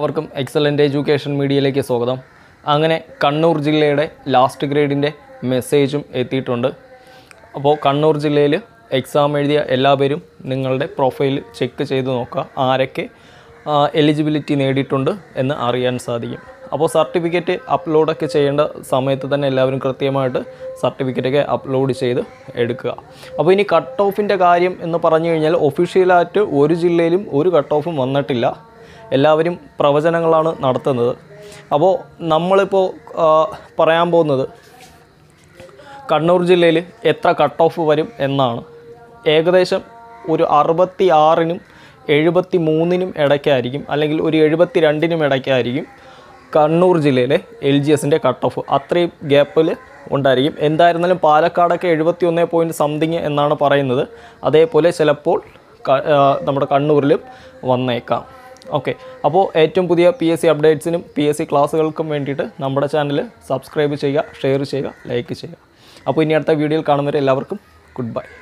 അവർക്കും excellent education മീഡിയയിലേക്ക് സ്വാഗതം അങ്ങനെ കണ്ണൂർ ജില്ലയുടെ ലാസ്റ്റ് ഗ്രേഡിൻ്റെ മെസ്സേജും എത്തിയിട്ടുണ്ട് അപ്പോൾ കണ്ണൂർ ജില്ലയിൽ എക്സാം എഴുതിയ എല്ലാവരും നിങ്ങളുടെ പ്രൊഫൈൽ ചെക്ക് ചെയ്ത് നോക്കുക ആരൊക്കെ എലിജിബിലിറ്റി നേടിയിട്ടുണ്ട് എന്ന് അറിയാൻ സാധിക്കും അപ്പോൾ സർട്ടിഫിക്കറ്റ് അപ്ലോഡൊക്കെ ചെയ്യേണ്ട സമയത്ത് തന്നെ എല്ലാവരും കൃത്യമായിട്ട് സർട്ടിഫിക്കറ്റൊക്കെ അപ്ലോഡ് ചെയ്ത് എടുക്കുക അപ്പോൾ ഇനി കട്ട് ഓഫിൻ്റെ കാര്യം എന്ന് പറഞ്ഞു കഴിഞ്ഞാൽ ഒഫീഷ്യലായിട്ട് ഒരു ജില്ലയിലും ഒരു കട്ട് ഓഫും വന്നിട്ടില്ല എല്ലാവരും പ്രവചനങ്ങളാണ് നടത്തുന്നത് അപ്പോൾ നമ്മളിപ്പോൾ ആ, പറയാൻ പോകുന്നത് കണ്ണൂർ ജില്ലയിൽ എത്ര കട്ട് ഓഫ് വരും എന്നാണ് ഏകദേശം ഒരു അറുപത്തി ആറിനും എഴുപത്തി മൂന്നിനും ഇടയ്ക്കായിരിക്കും അല്ലെങ്കിൽ ഒരു എഴുപത്തി രണ്ടിനും ഇടയ്ക്കായിരിക്കും കണ്ണൂർ ജില്ലയിലെ എൽ ജി എസിൻ്റെ കട്ട് ഓഫ് അത്രയും ഗ്യാപ്പിൽ ഉണ്ടായിരിക്കും എന്തായിരുന്നാലും പാലക്കാടൊക്കെ എഴുപത്തി ഒന്ന് പോയിൻറ്റ് സംതിങ് എന്നാണ് പറയുന്നത് അതേപോലെ ചിലപ്പോൾ ക- ആ, നമ്മുടെ കണ്ണൂരിലും വന്നേക്കാം ഓക്കെ അപ്പോൾ ഏറ്റവും പുതിയ പി എസ് സി അപ്ഡേറ്റ്സിനും പി എസ് സി ക്ലാസ്സുകൾക്കും വേണ്ടിയിട്ട് നമ്മുടെ ചാനൽ സബ്സ്ക്രൈബ് ചെയ്യുക ഷെയർ ചെയ്യുക ലൈക്ക് ചെയ്യുക അപ്പോൾ ഇനി അടുത്ത വീഡിയോയിൽ കാണുന്നവരെ എല്ലാവർക്കും ഗുഡ് ബൈ